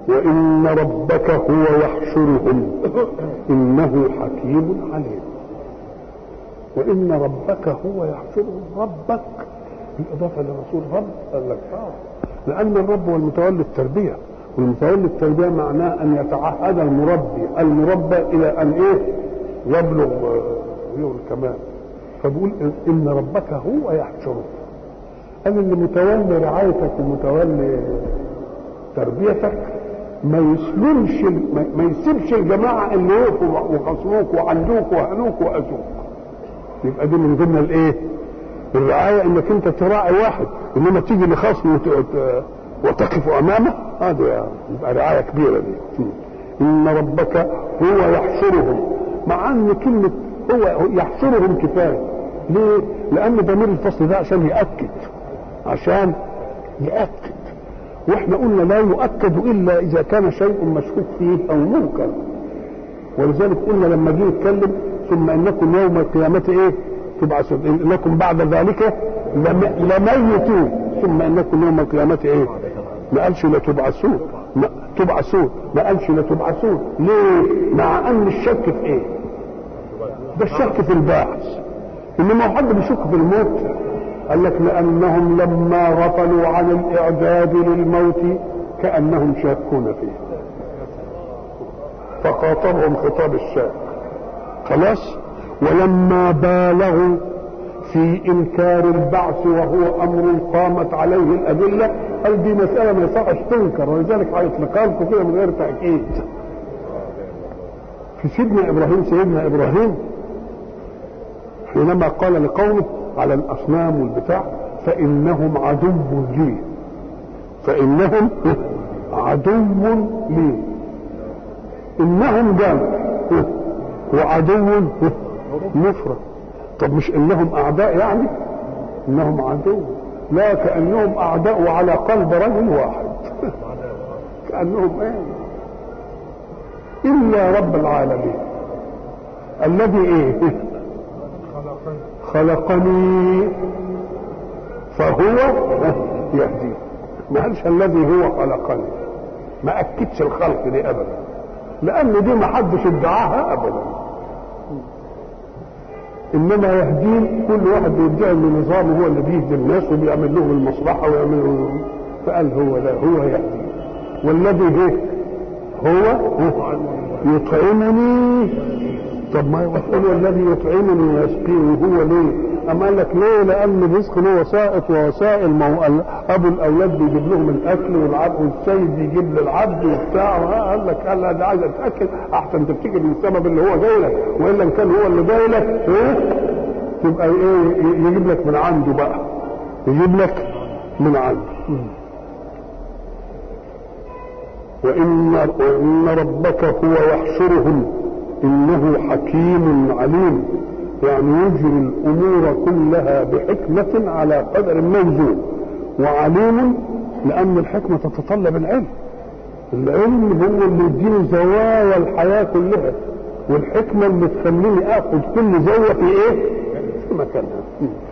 وإن ربك هو يحشرهم إنه حكيم عليم وإن ربك هو يحشرهم ربك بالإضافة للرسول رب قال لك آه لأن الرب هو المتولي التربية والمتولي التربية معناه أن يتعهد المربي المربى إلى أن إيه يبلغ يبلغ الكمال فبقول إن ربك هو يحشرهم قال اللي متولي رعايتك ومتولي تربيتك ما يسلمش ما يسيبش الجماعه اللي وقفوا وخصموك وعندوك وهنوك واذوك يبقى دي من ضمن الايه؟ الرعايه انك انت تراعي واحد انما تيجي لخصم وتقف امامه هذا يبقى رعايه كبيره دي ان ربك هو يحشرهم مع ان كلمه هو يحشرهم كفايه ليه؟ لان ضمير الفصل ده عشان ياكد عشان ياكد واحنا قلنا لا يؤكد الا اذا كان شيء مشكوك فيه او منكر ولذلك قلنا لما جه يتكلم ثم انكم يوم القيامه ايه تبعثون انكم بعد ذلك لميتون ثم انكم يوم القيامه ايه ما قالش لتبعثون ما تبعثون ما قالش لتبعثون ليه مع ان الشك في ايه ده الشك في الباعث انما حد بيشك في الموت قال لك لانهم لما غفلوا عن الاعداد للموت كانهم شاكون فيه فخاطبهم خطاب الشاك خلاص ولما بالغوا في انكار البعث وهو امر قامت عليه الادله قال دي مساله ما يصحش تنكر ولذلك هيطلقها لكم كده من غير تاكيد في سيدنا ابراهيم سيدنا ابراهيم حينما قال لقومه على الاصنام والبتاع فانهم عدو لي فانهم عدو لي انهم جمع وعدو مفرد طب مش انهم اعداء يعني انهم عدو لا كانهم اعداء على قلب رجل واحد كانهم ايه الا رب العالمين الذي ايه خلقني فهو يهدي ما قالش الذي هو خلقني ما اكدش الخلق دي ابدا لان دي ما حدش ادعاها ابدا انما يهدين كل واحد بيدعي ان نظامه هو اللي بيهدي الناس وبيعمل لهم المصلحه ويعمل لهم فقال هو لا هو يهدي والذي به هو يطعمني طب ما يقول الذي يطعمني ويسقيني هو ليه؟ أما قال لك ليه؟ لأن الرزق له وسائط ووسائل ما هو أبو الأولاد بيجيب لهم الأكل والعبد والسيد بيجيب للعبد وبتاع قال لك قال ده عايز أتأكل أحسن تفتكر من السبب اللي هو جاي لك وإلا إن كان هو اللي جاي لك إيه؟ تبقى إيه يجيب لك من عنده بقى يجيب لك من عنده وإن وإن ربك هو يحشرهم إنه حكيم عليم يعني يجري الأمور كلها بحكمة على قدر موزون وعليم لأن الحكمة تتطلب العلم العلم هو اللي يديني زوايا الحياة كلها والحكمة اللي تخليني آخذ كل زاوية في إيه؟ في مكانها